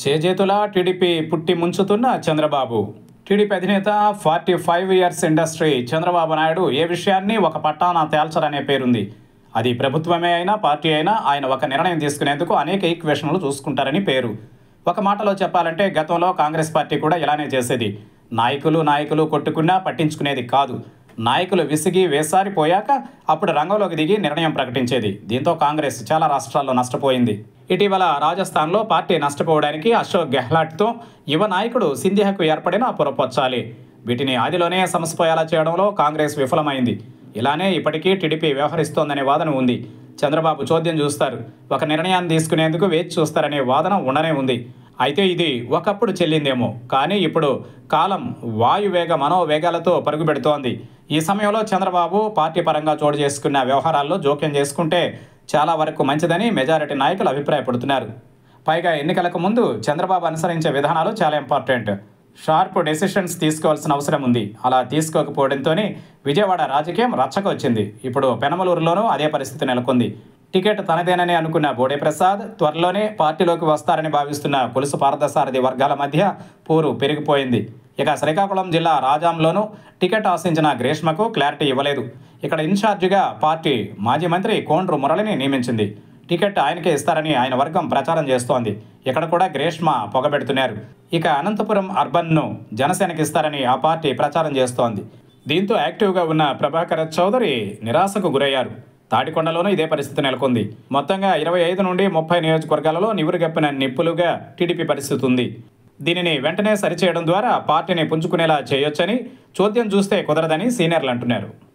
చేజేతులా TDP పుట్టి ముంచుతున్న Chandrababu TDP అధినేత forty five years industry Chandrababu Naidu ఏ విషయాన్ని ఒక పట్టాన తేల్చరనే పేరుంది అది ప్రభుత్వమే అయినా పార్టీ అయినా ఆయన ఒక నిర్ణయం తీసుకునేందుకు అనేక ఈక్వేషన్లు చూసుకుంటారని పేరు ఒక మాటలో చెప్పాలంటే గతంలో కాంగ్రెస్ పార్టీ కూడా ఇలానే చేసేది నాయకులు నాయకులు కొట్టుకున్నా పట్టించుకునేది కాదు నాయకులు విసిగి వేసారిపోయాక అప్పుడు రంగంలోకి దిగి నిర్ణయం ప్రకటించేది దీంతో కాంగ్రెస్ చాలా రాష్ట్రాల్లో నష్టపోయింది ఇటీవల రాజస్థాన్లో పార్టీ నష్టపోవడానికి అశోక్ గెహ్లాట్తో యువ నాయకుడు సింధియాకు ఏర్పడిన పొరపొచ్చాలి వీటిని ఆదిలోనే సమసిపోయేలా చేయడంలో కాంగ్రెస్ విఫలమైంది ఇలానే ఇప్పటికీ టీడీపీ వ్యవహరిస్తోందనే వాదన ఉంది చంద్రబాబు చోద్యం చూస్తారు ఒక నిర్ణయాన్ని తీసుకునేందుకు వేచి చూస్తారనే వాదన ఉండనే ఉంది అయితే ఇది ఒకప్పుడు చెల్లిందేమో కానీ ఇప్పుడు కాలం వాయువేగ మనోవేగాలతో పరుగుపెడుతోంది ఈ సమయంలో చంద్రబాబు పార్టీ పరంగా చోటు చేసుకున్న వ్యవహారాల్లో జోక్యం చేసుకుంటే చాలా వరకు మంచిదని మెజారిటీ నాయకులు అభిప్రాయపడుతున్నారు పైగా ఎన్నికలకు ముందు చంద్రబాబు అనుసరించే విధానాలు చాలా ఇంపార్టెంట్ షార్ప్ డెసిషన్స్ తీసుకోవాల్సిన అవసరం ఉంది అలా తీసుకోకపోవడంతోనే విజయవాడ రాజకీయం రచ్చకు వచ్చింది ఇప్పుడు పెనమలూరులోనూ అదే పరిస్థితి నెలకొంది టికెట్ తనదేనని అనుకున్న బోడే ప్రసాద్ త్వరలోనే పార్టీలోకి వస్తారని భావిస్తున్న కొలుసు పారదసారథి వర్గాల మధ్య పోరు పెరిగిపోయింది ఇక శ్రీకాకుళం జిల్లా రాజాంలోనూ టికెట్ ఆశించిన గ్రీష్మకు క్లారిటీ ఇవ్వలేదు ఇక్కడ ఇన్ఛార్జిగా పార్టీ మాజీ మంత్రి కోండ్రు మురళిని నియమించింది టికెట్ ఆయనకే ఇస్తారని ఆయన వర్గం ప్రచారం చేస్తోంది ఇక్కడ కూడా గ్రేష్మ పొగబెడుతున్నారు ఇక అనంతపురం అర్బన్ను జనసేనకి ఇస్తారని ఆ పార్టీ ప్రచారం చేస్తోంది దీంతో యాక్టివ్గా ఉన్న ప్రభాకర్ చౌదరి నిరాశకు గురయ్యారు తాడికొండలోనూ ఇదే పరిస్థితి నెలకొంది మొత్తంగా ఇరవై ఐదు నుండి ముప్పై నియోజకవర్గాలలో నివురుగప్పిన నిప్పులుగా టీడీపీ పరిస్థితి ఉంది దీనిని వెంటనే సరిచేయడం ద్వారా పార్టీని పుంజుకునేలా చేయొచ్చని చోద్యం చూస్తే కుదరదని సీనియర్లు అంటున్నారు